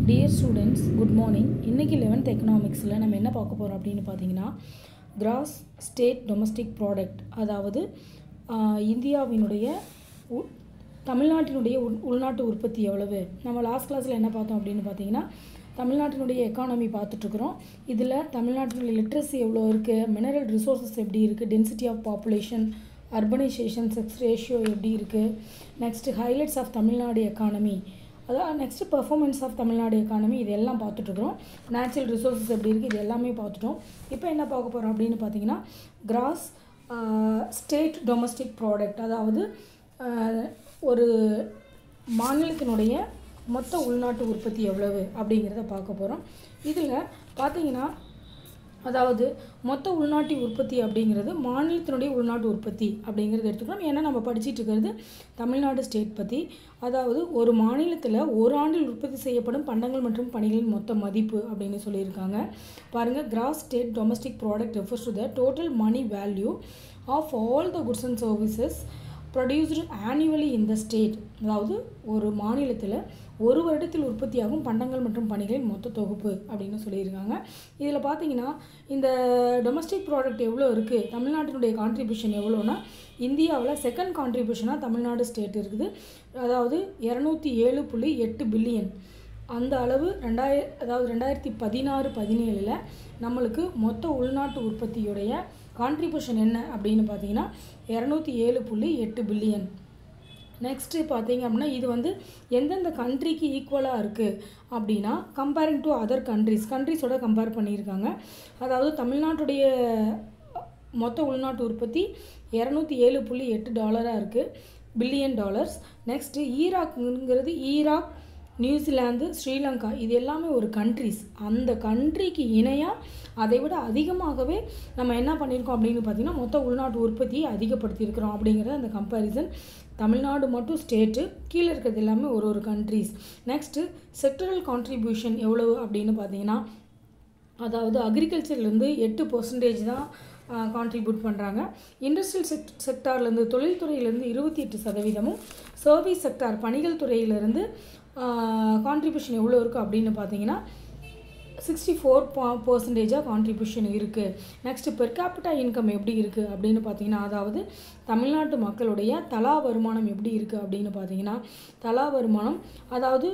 dear students good morning இன்றைக்கி eleventh எக்கனாமிக்ஸில் நம்ம என்ன பார்க்க போகிறோம் அப்படின்னு பார்த்தீங்கன்னா கிராஸ் ஸ்டேட் டொமஸ்டிக் ப்ராடக்ட் அதாவது ஆஹ், இந்தியாவினுடைய உ- தமிழ்நாட்டினுடைய உள் உள்நாட்டு உற்பத்தி எவ்வளவு நம்ம லாஸ்ட் கிளாஸில் என்ன பார்த்தோம் அப்படின்னு பார்த்தீங்கன்னா தமிழ்நாட்டினுடைய எக்கானமி பார்த்துட்ருக்குறோம் இதில் தமிழ்நாட்டினுடைய லிட்ரஸி எவ்வளோ இருக்குது மினரல் ரிசோர்ஸஸ் எப்படி இருக்குது density of population urbanisation sex ratio எப்படி இருக்குது next highlights of Tamil Nadu economy அதான் next performance of Tamil Nadu economy இது எல்லாம் பார்த்துட்ருக்குறோம் நேச்சுரல் ரிசோர்ஸஸ் எப்படி இருக்குது இது எல்லாமே பார்த்துட்டோம் இப்போ என்ன பார்க்க போகிறோம் அப்படின்னு பார்த்தீங்கன்னா கிராஸ் ஸ்டேட் டொமஸ்டிக் ப்ராடக்ட் அதாவது ஆஹ், ஒரு மாநிலத்தினுடைய மொத்த உள்நாட்டு உற்பத்தி எவ்வளவு அப்படிங்கிறத பார்க்க போகிறோம் இதில் பார்த்தீங்கன்னா அதாவது மொத்த உள்நாட்டு உற்பத்தி அப்படிங்கிறது மாநிலத்தினுடைய உள்நாட்டு உற்பத்தி அப்படிங்கிறது எடுத்துக்கிறோம் ஏன்னா நம்ம படிச்சிட்டு இருக்கிறது தமிழ்நாடு ஸ்டேட் பற்றி அதாவது ஒரு மாநிலத்தில் ஒரு ஆண்டில் உற்பத்தி செய்யப்படும் பண்டங்கள் மற்றும் பணிகளின் மொத்த மதிப்பு அப்படின்னு சொல்லியிருக்காங்க பாருங்கள் gross state domestic product refers to the total money value of all the goods and services produced annually in the state அதாவது ஒரு மாநிலத்தில் ஒரு வருடத்தில் உற்பத்தியாகும் பண்டங்கள் மற்றும் பணிகளின் மொத்த தொகுப்பு அப்படின்னு சொல்லியிருக்காங்க இதில் பார்த்தீங்கன்னா இந்த டொமஸ்டிக் ப்ராடக்ட் எவ்வளோ இருக்குது தமிழ்நாட்டினுடைய கான்ட்ரிபியூஷன் எவ்வளோனா இந்தியாவில் செகண்ட் கான்ட்ரிபியூஷனாக தமிழ்நாடு ஸ்டேட் இருக்குது அதாவது இரநூத்தி ஏழு புள்ளி எட்டு பில்லியன் அந்த அளவு ரெண்டாயிர அதாவது ரெண்டாயிரத்தி பதினாறு பதினேழில் நம்மளுக்கு மொத்த உள்நாட்டு உற்பத்தியுடைய கான்ட்ரிபியூஷன் என்ன அப்படின்னு பார்த்தீங்கன்னா இரநூத்தி ஏழு புள்ளி எட்டு பில்லியன் நெக்ஸ்ட்டு பார்த்தீங்க அப்படின்னா இது வந்து எந்தெந்த கண்ட்ரிக்கு ஈக்குவலாக இருக்குது அப்படின்னா கம்பேரிங் டு அதர் கண்ட்ரிஸ் கண்ட்ரிஸோட கம்பேர் பண்ணியிருக்காங்க அதாவது தமிழ்நாட்டுடைய மொத்த உள்நாட்டு உற்பத்தி இரநூத்தி ஏழு புள்ளி எட்டு டாலராக இருக்குது பில்லியன் டாலர்ஸ் நெக்ஸ்ட்டு ஈராக்குங்கிறது ஈராக் நியூசிலாந்து ஸ்ரீலங்கா இது எல்லாமே ஒரு கண்ட்ரிஸ் அந்த கண்ட்ரிக்கு இணையாக அதை விட அதிகமாகவே நம்ம என்ன பண்ணியிருக்கோம் அப்படின்னு பார்த்தீங்கன்னா மொத்த உள்நாட்டு உற்பத்தியை அதிகப்படுத்தியிருக்கிறோம் அப்படிங்கிறது அந்த கம்பேரிசன் தமிழ்நாடு மட்டும் ஸ்டேட்டு கீழே இருக்கிறது எல்லாமே ஒரு ஒரு கண்ட்ரிஸ் நெக்ஸ்ட்டு செக்டரல் கான்ட்ரிபியூஷன் எவ்வளவு அப்படின்னு பார்த்தீங்கன்னா அதாவது அக்ரிகல்ச்சர்லேருந்து எட்டு பர்சன்டேஜ் தான் கான்ட்ரிபியூட் பண்ணுறாங்க இண்டஸ்ட்ரியல் செக் செக்டார்லேருந்து தொழில்துறையிலேருந்து இருபத்தி எட்டு சதவீதமும் சர்வீஸ் செக்டார் பணிகள் துறையிலேருந்து கான்ட்ரிபியூஷன் எவ்வளோ இருக்குது அப்படின்னு பார்த்தீங்கன்னா சிக்ஸ்டி ஃபோர் பா பர்சன்டேஜாக கான்ட்ரிபியூஷன் இருக்குது நெக்ஸ்ட்டு பெர் கேபிட்டா இன்கம் எப்படி இருக்குது அப்படின்னு பார்த்தீங்கன்னா அதாவது தமிழ்நாட்டு மக்களுடைய தலா வருமானம் எப்படி இருக்குது அப்படின்னு பார்த்தீங்கன்னா தலா வருமானம் அதாவது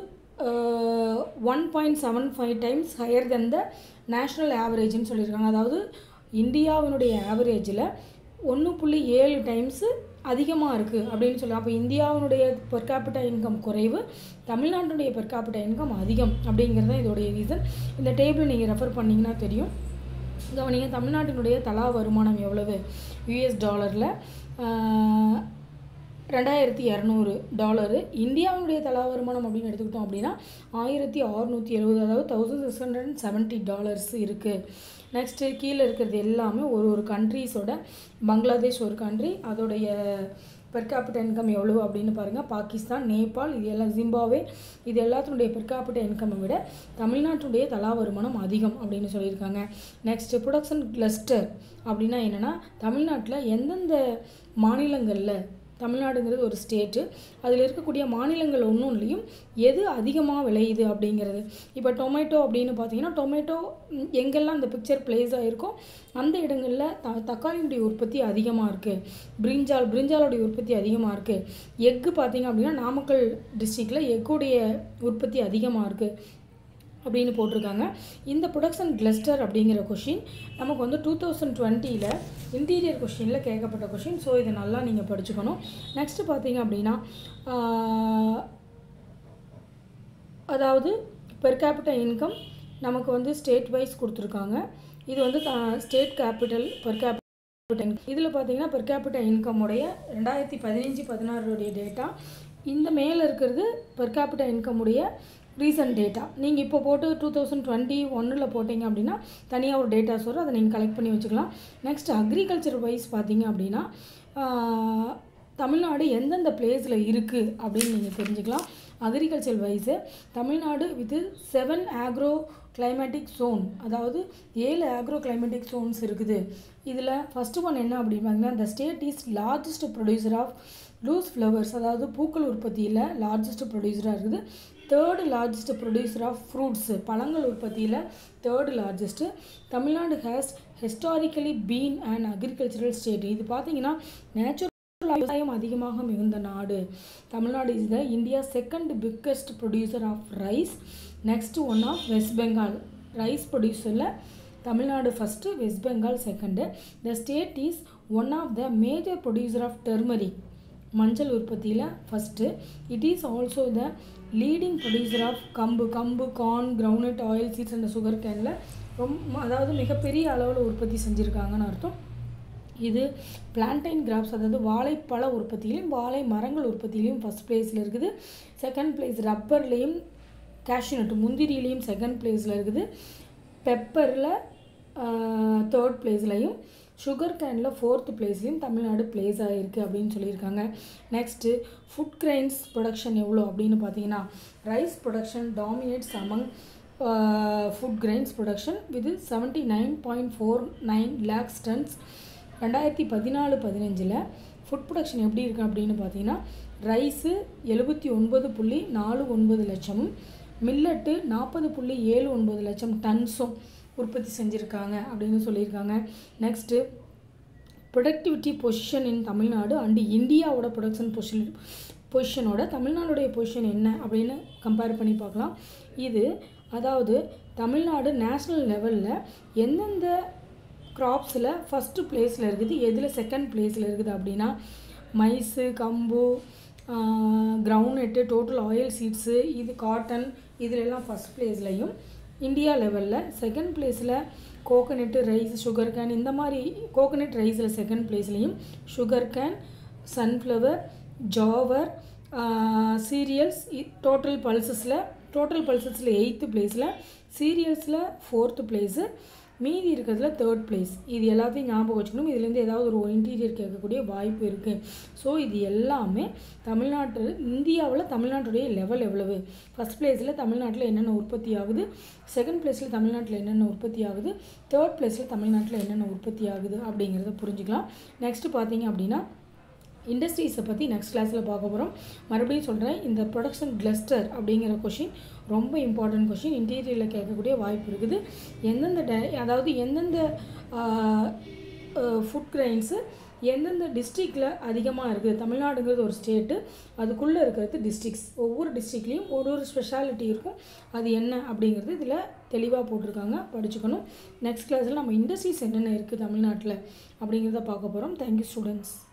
one point seven five times higher than the national ஆவரேஜ்னு சொல்லியிருக்காங்க அதாவது இந்தியாவினுடைய ஆவரேஜில் ஒன்று புள்ளி ஏழு டைம்ஸு அதிகமாக இருக்குது அப்படின்னு சொல்லி அப்போ இந்தியாவினுடைய பெர் கேபிட்டா இன்கம் குறைவு தமிழ்நாட்டுடைய பெர் கேபிட்டா இன்கம் அதிகம் அப்படிங்கிறது தான் இதோடைய ரீசன் இந்த டேபிள் நீங்கள் ரெஃபர் பண்ணிங்கன்னா தெரியும் கவனிங்க தமிழ்நாட்டினுடைய தலா வருமானம் எவ்வளவு யூஎஸ் டாலரில் ரெண்டாயிரத்தி இரநூறு டாலரு இந்தியாவுடைய தலா வருமானம் அப்படின்னு எடுத்துக்கிட்டோம் அப்படின்னா ஆயிரத்தி அறநூற்றி எழுபது அதாவது thousand six hundred and seventy dollars இருக்குது நெக்ஸ்ட்டு கீழே இருக்கிறது எல்லாமே ஒரு ஒரு கண்ட்ரீஸோட பங்களாதேஷ் ஒரு கண்ட்ரி அதோடைய பெர் கேபிட்டல் இன்கம் எவ்வளோ அப்படின்னு பாருங்கள் பாகிஸ்தான் நேபாள் இது எல்லாம் ஜிம்பாவே இது எல்லாத்தினுடைய பெர் கேபிட்டல் இன்கம்மை விட தமிழ்நாட்டுடைய தலா வருமானம் அதிகம் அப்படின்னு சொல்லியிருக்காங்க நெக்ஸ்ட்டு ப்ரொடக்ஷன் கிளஸ்டர் அப்படின்னா என்னென்னா தமிழ்நாட்டில் எந்தெந்த மாநிலங்களில் தமிழ்நாடுங்கிறது ஒரு ஸ்டேட்டு அதில் இருக்கக்கூடிய மாநிலங்கள் ஒன்றும் இல்லையும் எது அதிகமாக விளையுது அப்படிங்கிறது இப்போ டொமேட்டோ அப்படின்னு பார்த்தீங்கன்னா டொமேட்டோ ம், எங்கெல்லாம் இந்த பிக்சர் பிளேஸ் ஆகிருக்கோ அந்த இடங்களில் த தக்காளியுடைய உற்பத்தி அதிகமாக இருக்குது பிரிஞ்சால் பிரிஞ்சாலுடைய உற்பத்தி அதிகமாக இருக்குது எக்கு பார்த்தீங்க அப்படின்னா நாமக்கல் டிஸ்ட்ரிக்டில் எக்குடைய உற்பத்தி அதிகமாக இருக்குது அப்படின்னு போட்டிருக்காங்க இந்த ப்ரொடக்ஷன் கிளஸ்டர் அப்படிங்கிற கொஷின் நமக்கு வந்து டூ தௌசண்ட் டுவெண்ட்டியில் இன்டீரியர் கொஷினில் கேட்கப்பட்ட கொஷின் ஸோ இதை நல்லா நீங்கள் படிச்சுக்கணும் நெக்ஸ்ட்டு பார்த்தீங்க அப்படின்னா ஆஹ், அதாவது பெர் கேபிட்டா இன்கம் நமக்கு வந்து ஸ்டேட் வைஸ் கொடுத்துருக்காங்க இது வந்து ஸ்டேட் கேபிட்டல் பெர் கேபிட்டல் இதில் பார்த்தீங்கன்னா பெர் கேபிட்டா இன்கமுடைய ரெண்டாயிரத்தி பதினஞ்சு பதினாறுடைய டேட்டா இந்த மேலே இருக்கிறது பெர் கேபிட்டா இன்கமுடைய ரீசன்ட் டேட்டா நீங்கள் இப்போ போட்டு டூ தௌசண்ட் டுவெண்ட்டி ஒன்னில் போட்டிங்க அப்படின்னா தனியாக ஒரு டேட்டாஸ் வரும் அதை நீங்கள் கலெக்ட் பண்ணி வச்சுக்கலாம் நெக்ஸ்ட் அக்ரிகல்ச்சர் வைஸ் பார்த்தீங்க அப்படின்னா ஆஹ், தமிழ்நாடு எந்தெந்த பிளேஸில் இருக்குது அப்படின்னு நீங்கள் தெரிஞ்சுக்கலாம் agriculture wise Tamil Nadu with seven agro climatic zone அதாவது ஏழு ஆக்ரோ கிளைமேட்டிக் zones இருக்குது இதில் ஃபஸ்ட்டு ஒன் என்ன அப்படின்னு பார்த்தீங்கன்னா the state is largest producer of loose flowers அதாவது பூக்கள் உற்பத்தியில் லார்ஜஸ்ட் ப்ரொடியூசராக இருக்குது third largest producer of fruits பழங்கள் உற்பத்தியில் third largest Tamil Nadu has historically been and agricultural state இது பார்த்தீங்கன்னா நேச்சுரல் விவசாயம் அதிகமாக மிகுந்த நாடு Tamil Nadu is the India second biggest producer of rice next one of West Bengal rice ப்ரொடியூசரில் Tamil Nadu first West Bengal second the state is one of the major producer of turmeric மஞ்சள் உற்பத்தியில் first it is also the leading producer of கம்பு கம்பு corn groundnut oil seeds and sugar கேனில் ரொம்ப அதாவது மிகப்பெரிய அளவில் உற்பத்தி செஞ்சுருக்காங்கன்னு அர்த்தம் இது பிளான்டைன் கிராப்ஸ் அதாவது வாழைப்பழ உற்பத்தியிலையும் வாழை மரங்கள் உற்பத்தியிலையும் ஃபஸ்ட் பிளேஸில் இருக்குது செகண்ட் பிளேஸ் ரப்பர்லேயும் கேஷ்யூநட் முந்திரியிலையும் செகண்ட் பிளேஸில் இருக்குது பெப்பரில் தேர்ட் பிளேஸ்லையும் சுகர் கேனில் ஃபோர்த் பிளேஸ்லையும் தமிழ்நாடு பிளேஸ் ஆகிருக்கு அப்படின்னு சொல்லியிருக்காங்க நெக்ஸ்ட்டு ஃபுட் கிரைன்ஸ் ப்ரொடக்ஷன் எவ்வளோ அப்படின்னு பார்த்தீங்கன்னா rice production dominates among food grains production with seventy nine point four nine lakhs tonnes ரெண்டாயிரத்தி பதினாலு பதினஞ்சில் ஃபுட் ப்ரொடக்ஷன் எப்படி இருக்குது அப்படின்னு பார்த்தீங்கன்னா ரைஸு எழுபத்தி ஒன்பது புள்ளி நாலு ஒன்பது லட்சமும் மில்லட்டு நாற்பது புள்ளி ஏழு ஒன்பது லட்சம் டன்ஸும் உற்பத்தி செஞ்சுருக்காங்க அப்படின்னு சொல்லியிருக்காங்க next productivity position in Tamil Nadu and இந்தியாவோட ப்ரொடக்ஷன் பொசிஷன் பொசிஷனோட தமிழ்நாடுடைய பொசிஷன் என்ன அப்படின்னு கம்பேர் பண்ணி பார்க்கலாம் இது அதாவது தமிழ்நாடு நேஷ்னல் லெவலில் எந்தெந்த க்ராப்ஸில் ஃபஸ்ட்டு பிளேஸில் இருக்குது எதில் செகண்ட் பிளேஸில் இருக்குது அப்படின்னா மைஸு கம்பு கிரவுண்ட்நெட்டு டோட்டல் ஆயில் சீட்ஸு இது காட்டன் இதிலெல்லாம் ஃபஸ்ட் பிளேஸ்லையும் இந்தியா லெவலில் செகண்ட் பிளேஸில் கோகனட்டு ரைஸ் சுகர் கேன் இந்த மாதிரி கோகனட் ரைஸில் செகண்ட் பிளேஸ்லையும் sugar cane sunflower jowar cereals total பல்சஸில் டோட்டல் பல்சஸில் எயித்து பிளேஸில் சீரியல்ஸில் ஃபோர்த்து பிளேஸு மீதி இருக்கிறதுல தேர்ட் பிளேஸ் இது எல்லாத்தையும் ஞாபகம் வச்சுக்கணும் இதுலேருந்து ஏதாவது ஒரு இன்டீரியர் கேட்கக்கூடிய வாய்ப்பு இருக்குது ஸோ இது எல்லாமே தமிழ்நாட்டு இந்தியாவில் தமிழ்நாட்டுடைய லெவல் எவ்வளவு ஃபஸ்ட் பிளேஸில் தமிழ்நாட்டில் என்னென்ன உற்பத்தி ஆகுது செகண்ட் பிளேஸில் தமிழ்நாட்டில் என்னென்ன உற்பத்தி ஆகுது தேர்ட் பிளேஸில் தமிழ்நாட்டில் என்னென்ன உற்பத்தி ஆகுது அப்படிங்கிறத புரிஞ்சுக்கலாம் நெக்ஸ்ட்டு பார்த்தீங்க அப்படின்னா இண்டஸ்ட்ரீஸை பற்றி நெக்ஸ்ட் கிளாஸில் பார்க்க போகிறோம் மறுபடியும் சொல்கிறேன் இந்த ப்ரொடக்ஷன் கிளஸ்டர் அப்படிங்கிற கொஷின் ரொம்ப இம்பார்ட்டன்ட் கொஷின் இன்டீரியரில் கேட்கக்கூடிய வாய்ப்பு இருக்குது எந்தெந்த டே அதாவது எந்தெந்த ஃபுட் கிரைன்ஸு எந்தெந்த டிஸ்ட்ரிக்டில் அதிகமாக இருக்குது தமிழ்நாடுங்கிறது ஒரு ஸ்டேட்டு அதுக்குள்ளே இருக்கிறது டிஸ்ட்ரிக்ஸ் ஒவ்வொரு டிஸ்ட்ரிக்ட்லேயும் ஒரு ஒரு ஸ்பெஷாலிட்டி இருக்கும் அது என்ன அப்படிங்கிறது இதில் தெளிவாக போட்டிருக்காங்க படிச்சுக்கணும் நெக்ஸ்ட் கிளாஸில் நம்ம இண்டஸ்ட்ரீஸ் என்னென்ன இருக்குது தமிழ்நாட்டில் அப்படிங்கிறத பார்க்க போகிறோம் தேங்க்யூ ஸ்டூடெண்ட்ஸ்